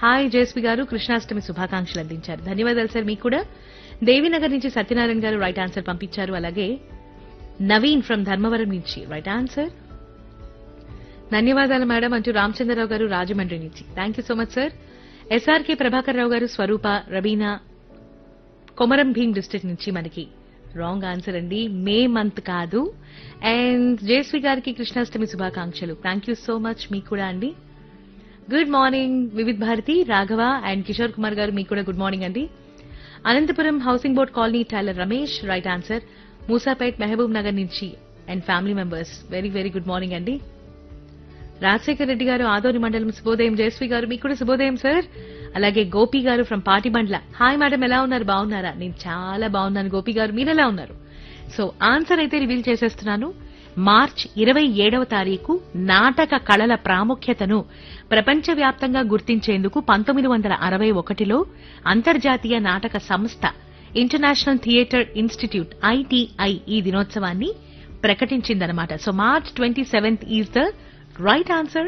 hi జేస్వి గారు కృష్ణాష్టమి శుభాకాంక్షలు అందించారు ధన్యవాదాలు సార్ మీకు కూడా దేవీనగర్ నుంచి సత్యనారాయణ గారు రైట్ ఆన్సర్ పంపించారు అలాగే నవీన్ ఫ్రమ్ ధర్మవరం నుంచి రైట్ ఆన్సర్ ధన్యవాదాలు మేడం అంటూ రామచంద్రరావు గారు రాజమండ్రి నుంచి thank you so much sir SRK Prabhakar Rao గారు స్వరూప రబీనా కొమరం భీం డిస్ట్రిక్ట్ నుంచి మనకి రాంగ్ ఆన్సర్ అండి మే మంత్ కాదు అండ్ జయశ్రీ గారికి కృష్ణాష్టమి శుభాకాంక్షలు థ్యాంక్ యూ సో మచ్ మీకు కూడా అండి good morning Vividh Bharati Raghava and Kishore Kumar గారు మీకు కూడా గుడ్ మార్నింగ్ అండి Anantapur housing board colony tailor Ramesh right answer Moosapet Mahabub Nagar నుంచి and family members very very good morning అండి రాజశేఖర్ రెడ్డి గారు ఆదోని మండలం శుభోదయం జయశ్రీ గారు మీకు కూడా శుభోదయం సార్ అలాగే గోపి గారు ఫ్రమ్ పాటిబండ్ల హాయ్ మేడం ఎలా ఉన్నారు బాగున్నారా నేను చాలా బాగున్నాను గోపి గారు మీరు ఎలా ఉన్నారు సో ఆన్సర్ అయితే రివీల్ చేసేస్తున్నాను మార్చ్ ఇరవై ఏడవ తారీఖు నాటక కళల ప్రాముఖ్యతను ప్రపంచవ్యాప్తంగా గుర్తించేందుకు పంతొమ్మిది వందల అరవై ఒకటిలో అంతర్జాతీయ నాటక సంస్థ ఇంటర్నేషనల్ థియేటర్ ఇన్స్టిట్యూట్ ఐటీఐ ఈ దినోత్సవాన్ని ప్రకటించిందనమాట so March twenty seventh is the right answer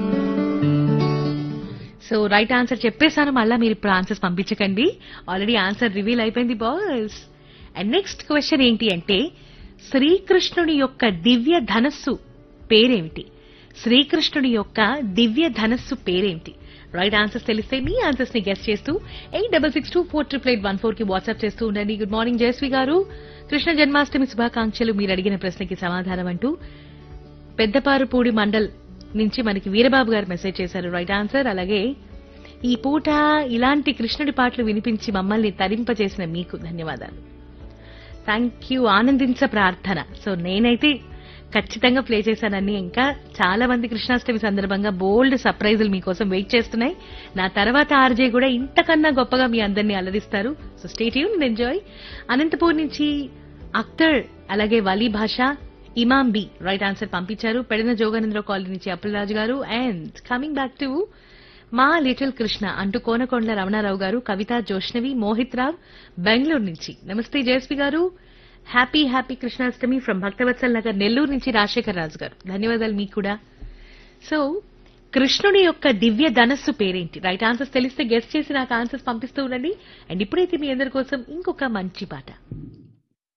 so right answer చెప్పేశాను మళ్ళా మీరు ఇప్పుడు ఆన్సర్స్ పంపించకండి ఆల్రెడీ ఆన్సర్ రివీల్ అయిపోయింది బాస్ అండ్ నెక్స్ట్ క్వశ్చన్ ఏంటి అంటే శ్రీకృష్ణుడి యొక్క దివ్య ధనస్సు పేరేమిటి శ్రీకృష్ణుడి యొక్క దివ్య ధనస్సు పేరేమిటి రైట్ ఆన్సర్స్ తెలిస్తే మీ ఆన్సర్స్ ని గెస్ట్ చేస్తూ eight double six two four triple eight one four కి వాట్సాప్ చేస్తూ ఉండండి గుడ్ మార్నింగ్ జయశ్రీ గారు కృష్ణ జన్మాష్టమి శుభాకాంక్షలు మీరు అడిగిన ప్రశ్నకి సమాధానం అంటూ పెద్దపారుపూడి మండల్ నుంచి మనకి వీరబాబు గారు మెసేజ్ చేశారు రైట్ ఆన్సర్ అలాగే ఈ పూట ఇలాంటి కృష్ణుడి పాటలు వినిపించి మమ్మల్ని తరింపజేసిన మీకు ధన్యవాదాలు థ్యాంక్ యూ ఆనందించ ప్రార్థన సో నేనైతే ఖచ్చితంగా ప్లే చేశానని ఇంకా చాలా మంది కృష్ణాష్టమి సందర్భంగా బోల్డ్ సర్ప్రైజులు మీకోసం వెయిట్ చేస్తున్నాయి నా తర్వాత ఆర్జే కూడా ఇంతకన్నా గొప్పగా మీ అందరినీ అలరిస్తారు సో స్టేట్ యూన్ ఎంజాయ్ అనంతపూర్ నుంచి అఖ్తర్ అలాగే వలీ భాష ఇమాం బి రైట్ ఆన్సర్ పంపించారు పెడన జోగానంద్ర కాలనీ నుంచి అప్పులరాజు గారు అండ్ కమింగ్ బ్యాక్ టు మా లిటిల్ కృష్ణ అంటూ కోనకొండల రమణారావు గారు కవిత జోష్నవి మోహిత్ రావ్ బెంగళూరు నుంచి నమస్తే జయశ్రీ గారు happy happy Krishnashtami from Bhaktavatsal Nagar Nellore నుంచి రాజశేఖర్ రాజు గారు ధన్యవాదాలు మీకు కూడా సో కృష్ణుడి యొక్క దివ్య ధనస్సు పేరేంటి రైట్ ఆన్సర్స్ తెలిస్తే గెస్ట్ చేసి నాకు ఆన్సర్స్ పంపిస్తూ ఉండండి అండ్ ఇప్పుడైతే మీ అందరి కోసం ఇంకొక మంచి పాట